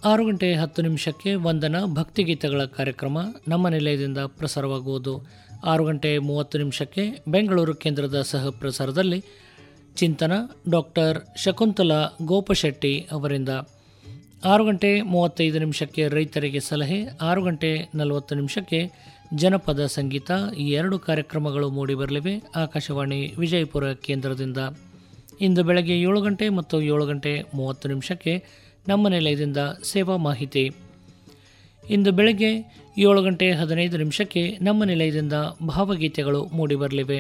ಆರು ಗಂಟೆ ಹತ್ತು ನಿಮಿಷಕ್ಕೆ ವಂದನ ಭಕ್ತಿಗೀತೆಗಳ ಕಾರ್ಯಕ್ರಮ ನಮ್ಮ ನಿಲಯದಿಂದ ಪ್ರಸಾರವಾಗುವುದು ಆರು ಗಂಟೆ ಮೂವತ್ತು ನಿಮಿಷಕ್ಕೆ ಬೆಂಗಳೂರು ಕೇಂದ್ರದ ಸಹ ಪ್ರಸಾರದಲ್ಲಿ ಚಿಂತನ ಡಾಕ್ಟರ್ ಶಕುಂತಲಾ ಗೋಪಶೆಟ್ಟಿ ಅವರಿಂದ ಆರು ಗಂಟೆ ಮೂವತ್ತೈದು ನಿಮಿಷಕ್ಕೆ ರೈತರಿಗೆ ಸಲಹೆ ಆರು ಗಂಟೆ ನಲವತ್ತು ನಿಮಿಷಕ್ಕೆ ಜನಪದ ಸಂಗೀತ ಈ ಎರಡು ಕಾರ್ಯಕ್ರಮಗಳು ಮೂಡಿಬರಲಿವೆ ಆಕಾಶವಾಣಿ ವಿಜಯಪುರ ಕೇಂದ್ರದಿಂದ ಇಂದು ಬೆಳಗ್ಗೆ ಏಳು ಗಂಟೆ ಮತ್ತು ಏಳು ಗಂಟೆ ಮೂವತ್ತು ನಿಮಿಷಕ್ಕೆ ನಮ್ಮ ನಿಲಯದಿಂದ ಸೇವಾ ಮಾಹಿತಿ ಇಂದು ಬೆಳಗ್ಗೆ ಏಳು ಗಂಟೆ ಹದಿನೈದು ನಿಮಿಷಕ್ಕೆ ನಮ್ಮ ನಿಲಯದಿಂದ ಭಾವಗೀತೆಗಳು ಮೂಡಿಬರಲಿವೆ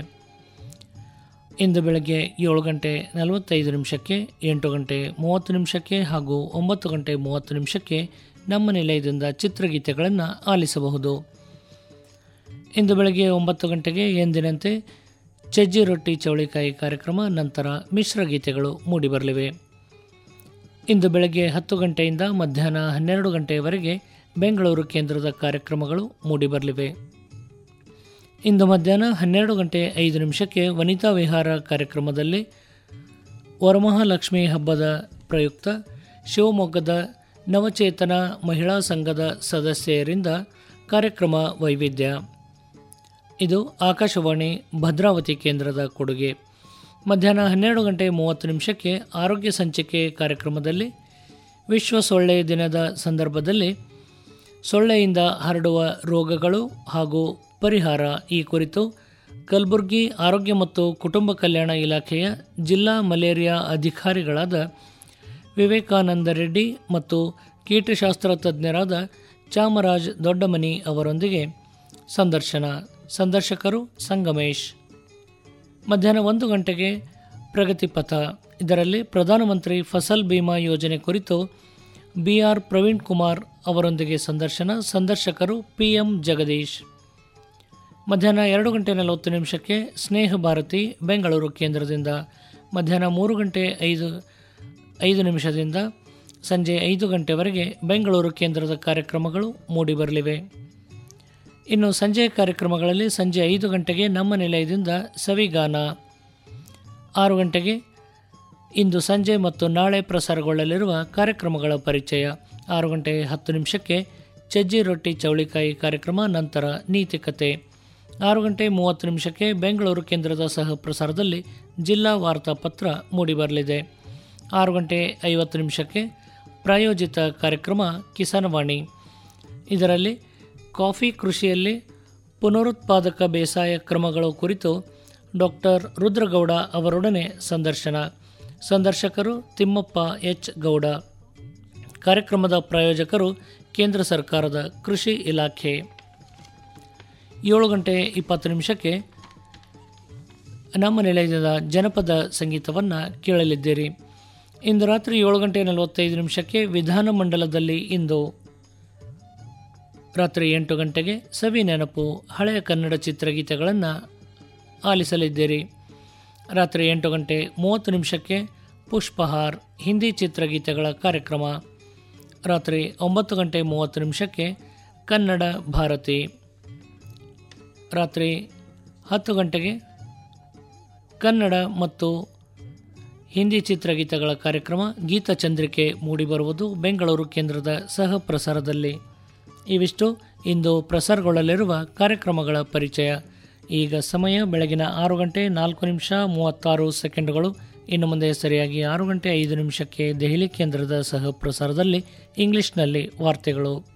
ಇಂದು ಬೆಳಗ್ಗೆ ಏಳು ಗಂಟೆ ನಲವತ್ತೈದು ನಿಮಿಷಕ್ಕೆ ಎಂಟು ಗಂಟೆ ಮೂವತ್ತು ನಿಮಿಷಕ್ಕೆ ಹಾಗೂ ಒಂಬತ್ತು ಗಂಟೆ ಮೂವತ್ತು ನಿಮಿಷಕ್ಕೆ ನಮ್ಮ ನಿಲಯದಿಂದ ಚಿತ್ರಗೀತೆಗಳನ್ನು ಆಲಿಸಬಹುದು ಇಂದು ಬೆಳಗ್ಗೆ ಒಂಬತ್ತು ಗಂಟೆಗೆ ಎಂದಿನಂತೆ ಚಜ್ಜಿ ರೊಟ್ಟಿ ಚೌಳಿಕಾಯಿ ಕಾರ್ಯಕ್ರಮ ನಂತರ ಮಿಶ್ರ ಗೀತೆಗಳು ಮೂಡಿಬರಲಿವೆ ಇಂದು ಬೆಳಗ್ಗೆ ಹತ್ತು ಗಂಟೆಯಿಂದ ಮಧ್ಯಾಹ್ನ ಹನ್ನೆರಡು ಗಂಟೆಯವರೆಗೆ ಬೆಂಗಳೂರು ಕೇಂದ್ರದ ಕಾರ್ಯಕ್ರಮಗಳು ಮೂಡಿಬರಲಿವೆ ಇಂದು ಮಧ್ಯಾಹ್ನ ಹನ್ನೆರಡು ಗಂಟೆ ಐದು ನಿಮಿಷಕ್ಕೆ ವನಿತಾ ವಿಹಾರ ಕಾರ್ಯಕ್ರಮದಲ್ಲಿ ವರಮಹಾಲಕ್ಷ್ಮಿ ಹಬ್ಬದ ಪ್ರಯುಕ್ತ ಶಿವಮೊಗ್ಗದ ನವಚೇತನ ಮಹಿಳಾ ಸಂಘದ ಸದಸ್ಯರಿಂದ ಕಾರ್ಯಕ್ರಮ ವೈವಿಧ್ಯ ಇದು ಆಕಾಶವಾಣಿ ಭದ್ರಾವತಿ ಕೇಂದ್ರದ ಕೊಡುಗೆ ಮಧ್ಯಾಹ್ನ ಹನ್ನೆರಡು ಗಂಟೆ ಮೂವತ್ತು ನಿಮಿಷಕ್ಕೆ ಆರೋಗ್ಯ ಸಂಚಿಕೆ ಕಾರ್ಯಕ್ರಮದಲ್ಲಿ ವಿಶ್ವ ಸೊಳ್ಳೆ ದಿನದ ಸಂದರ್ಭದಲ್ಲಿ ಸೊಳ್ಳೆಯಿಂದ ಹರಡುವ ರೋಗಗಳು ಹಾಗೂ ಪರಿಹಾರ ಈ ಕುರಿತು ಕಲಬುರಗಿ ಆರೋಗ್ಯ ಮತ್ತು ಕುಟುಂಬ ಕಲ್ಯಾಣ ಇಲಾಖೆಯ ಜಿಲ್ಲಾ ಮಲೇರಿಯಾ ಅಧಿಕಾರಿಗಳಾದ ವಿವೇಕಾನಂದ ರೆಡ್ಡಿ ಮತ್ತು ಕೀಟಶಾಸ್ತ್ರ ತಜ್ಞರಾದ ಚಾಮರಾಜ್ ದೊಡ್ಡಮನಿ ಅವರೊಂದಿಗೆ ಸಂದರ್ಶನ ಸಂದರ್ಶಕರು ಸಂಗಮೇಶ್ ಮಧ್ಯಾಹ್ನ ಒಂದು ಗಂಟೆಗೆ ಪ್ರಗತಿ ಪಥ ಇದರಲ್ಲಿ ಪ್ರಧಾನಮಂತ್ರಿ ಫಸಲ್ ಬಿಮಾ ಯೋಜನೆ ಕುರಿತು ಬಿ ಆರ್ ಪ್ರವೀಣ್ ಕುಮಾರ್ ಅವರೊಂದಿಗೆ ಸಂದರ್ಶನ ಸಂದರ್ಶಕರು ಪಿ ಎಂ ಜಗದೀಶ್ ಮಧ್ಯಾಹ್ನ ಎರಡು ಗಂಟೆ ನಲವತ್ತು ನಿಮಿಷಕ್ಕೆ ಸ್ನೇಹ ಭಾರತಿ ಬೆಂಗಳೂರು ಕೇಂದ್ರದಿಂದ ಮಧ್ಯಾಹ್ನ ಮೂರು ಗಂಟೆ ಐದು ಐದು ನಿಮಿಷದಿಂದ ಸಂಜೆ ಐದು ಗಂಟೆವರೆಗೆ ಬೆಂಗಳೂರು ಕೇಂದ್ರದ ಕಾರ್ಯಕ್ರಮಗಳು ಮೂಡಿಬರಲಿವೆ ಇನ್ನು ಸಂಜೆಯ ಕಾರ್ಯಕ್ರಮಗಳಲ್ಲಿ ಸಂಜೆ ಐದು ಗಂಟೆಗೆ ನಮ್ಮ ನಿಲಯದಿಂದ ಸವಿಗಾನ ಆರು ಗಂಟೆಗೆ ಇಂದು ಸಂಜೆ ಮತ್ತು ನಾಳೆ ಪ್ರಸಾರಗೊಳ್ಳಲಿರುವ ಕಾರ್ಯಕ್ರಮಗಳ ಪರಿಚಯ ಆರು ಗಂಟೆ ಹತ್ತು ನಿಮಿಷಕ್ಕೆ ಚಜ್ಜಿ ರೊಟ್ಟಿ ಚೌಳಿಕಾಯಿ ಕಾರ್ಯಕ್ರಮ ನಂತರ ನೀತಿಕತೆ ಆರು ಗಂಟೆ ಮೂವತ್ತು ನಿಮಿಷಕ್ಕೆ ಬೆಂಗಳೂರು ಕೇಂದ್ರದ ಸಹ ಪ್ರಸಾರದಲ್ಲಿ ಜಿಲ್ಲಾ ವಾರ್ತಾಪತ್ರ ಮೂಡಿಬರಲಿದೆ ಆರು ಗಂಟೆ ಐವತ್ತು ನಿಮಿಷಕ್ಕೆ ಪ್ರಾಯೋಜಿತ ಕಾರ್ಯಕ್ರಮ ಕಿಸಾನವಾಣಿ ಇದರಲ್ಲಿ ಕಾಫಿ ಕೃಷಿಯಲ್ಲಿ ಪುನರುತ್ಪಾದಕ ಬೇಸಾಯ ಕ್ರಮಗಳು ಕುರಿತು ಡಾಕ್ಟರ್ ರುದ್ರಗೌಡ ಅವರೊಡನೆ ಸಂದರ್ಶನ ಸಂದರ್ಶಕರು ತಿಮ್ಮಪ್ಪ ಎಚ್ ಗೌಡ ಕಾರ್ಯಕ್ರಮದ ಪ್ರಾಯೋಜಕರು ಕೇಂದ್ರ ಸರ್ಕಾರದ ಕೃಷಿ ಇಲಾಖೆ ಏಳು ಗಂಟೆ ಇಪ್ಪತ್ತು ನಿಮಿಷಕ್ಕೆ ನಮ್ಮ ನಿಲಯದ ಜನಪದ ಸಂಗೀತವನ್ನು ಕೇಳಲಿದ್ದೀರಿ ಇಂದು ರಾತ್ರಿ ಏಳು ಗಂಟೆ ನಲವತ್ತೈದು ನಿಮಿಷಕ್ಕೆ ವಿಧಾನಮಂಡಲದಲ್ಲಿ ಇಂದು ರಾತ್ರಿ ಎಂಟು ಗಂಟೆಗೆ ಸವಿ ನೆನಪು ಹಳೆಯ ಕನ್ನಡ ಚಿತ್ರಗೀತೆಗಳನ್ನು ಆಲಿಸಲಿದ್ದೀರಿ ರಾತ್ರಿ ಎಂಟು ಗಂಟೆ ಮೂವತ್ತು ನಿಮಿಷಕ್ಕೆ ಪುಷ್ಪಹಾರ್ ಹಿಂದಿ ಚಿತ್ರಗೀತೆಗಳ ಕಾರ್ಯಕ್ರಮ ರಾತ್ರಿ ಒಂಬತ್ತು ಗಂಟೆ ಮೂವತ್ತು ನಿಮಿಷಕ್ಕೆ ಕನ್ನಡ ಭಾರತಿ ರಾತ್ರಿ ಹತ್ತು ಗಂಟೆಗೆ ಕನ್ನಡ ಮತ್ತು ಹಿಂದಿ ಚಿತ್ರಗೀತೆಗಳ ಕಾರ್ಯಕ್ರಮ ಗೀತಚಂದ್ರಿಕೆ ಮೂಡಿಬರುವುದು ಬೆಂಗಳೂರು ಕೇಂದ್ರದ ಸಹ ಪ್ರಸಾರದಲ್ಲಿ ಇವಿಷ್ಟು ಇಂದು ಪ್ರಸಾರಗೊಳ್ಳಲಿರುವ ಕಾರ್ಯಕ್ರಮಗಳ ಪರಿಚಯ ಈಗ ಸಮಯ ಬೆಳಗಿನ ಆರು ಗಂಟೆ ನಾಲ್ಕು ನಿಮಿಷ ಮೂವತ್ತಾರು ಸೆಕೆಂಡುಗಳು ಇನ್ನು ಮುಂದೆ ಸರಿಯಾಗಿ ಆರು ಗಂಟೆ ಐದು ನಿಮಿಷಕ್ಕೆ ದೆಹಲಿ ಕೇಂದ್ರದ ಸಹ ಪ್ರಸಾರದಲ್ಲಿ ಇಂಗ್ಲಿಷ್ನಲ್ಲಿ ವಾರ್ತೆಗಳು